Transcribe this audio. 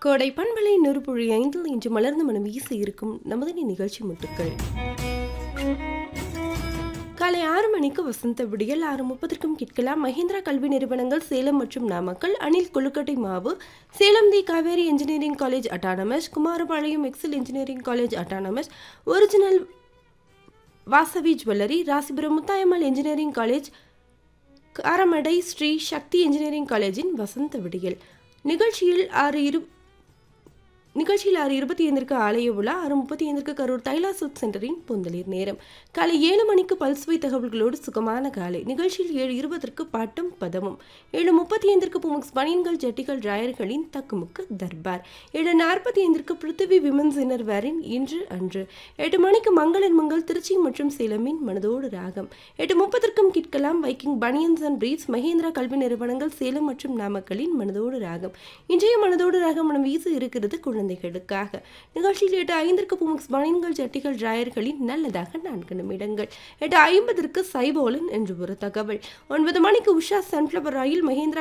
கோடை பண்பலை நெருப்புழி ஐந்தில் இன்று மலர்ந்த மனம் வீச இருக்கும் நமது நிகழ்ச்சி முட்டுக்கள் காலை ஆறு மணிக்கு வசந்த விடியல் ஆறு முப்பதற்கும் கேட்கலாம் மஹிந்திரா கல்வி நிறுவனங்கள் சேலம் மற்றும் நாமக்கல் அணில் கொழுக்கட்டை மாவு Salem the Kaveri engineering college autonomous Kumarapalayam Excel engineering college autonomous original Vasavi jewellery Rasipuram Muthayammal engineering college Karamadai Sri Sakthi engineering காலேஜின் வசந்த விடியல் நிகழ்ச்சியில் ஆறு இரு நிகழ்ச்சியில் ஆறு இருபத்தி ஐந்திற்கு ஆலய விழா ஆறு முப்பத்தி ஐந்திற்கு கரூர் தைலா சில்க் சென்டரின் பொந்தலிர் நேரம் காலை ஏழு மணிக்கு பல்சுவை தகவல்களோடு சுகமான காலை நிகழ்ச்சியில் ஏழு இருபதற்கு பாட்டும் பதமும் ஏழு முப்பத்தி ஐந்திற்கு புமுக்ஸ் பனியன்கள் ஜட்டிகள் ராயர்களின் தக்குமுக்கு தர்பார் ஏழு நாற்பத்தி ஐந்திற்கு பிருத்திவி விமன்ஸ் இன்னர்வேரின் இன்று அன்று எட்டு மணிக்கு மங்களன் மங்கள் திருச்சி மற்றும் சேலமின் மனதோடு ராகம் எட்டு முப்பதற்கும் கிட்கலாம் Viking baniyans and briefs Mahendra கல்வி நிறுவனங்கள் சேலம் மற்றும் நாமக்கலின் மனதோடு ராகம் இன்றைய மனதோடு ராகம் மனம் வீசு இருக்கிறது குழந்தைகளுக்காக நிகழ்ச்சியில் எட்டு ஐந்திற்கு புமுக்ஸ் பனியன்கள் ஜட்டிகள் ராயர்களின் நல்லதாக நான்கு நிமிடங்கள் எட்டு ஐம்பதற்கு சைபோலன் என்று ஒரு தகவல் ஒன்பது மணிக்கு உஷா சன்ஃப்ளவர் ஆயில் மகேந்திரா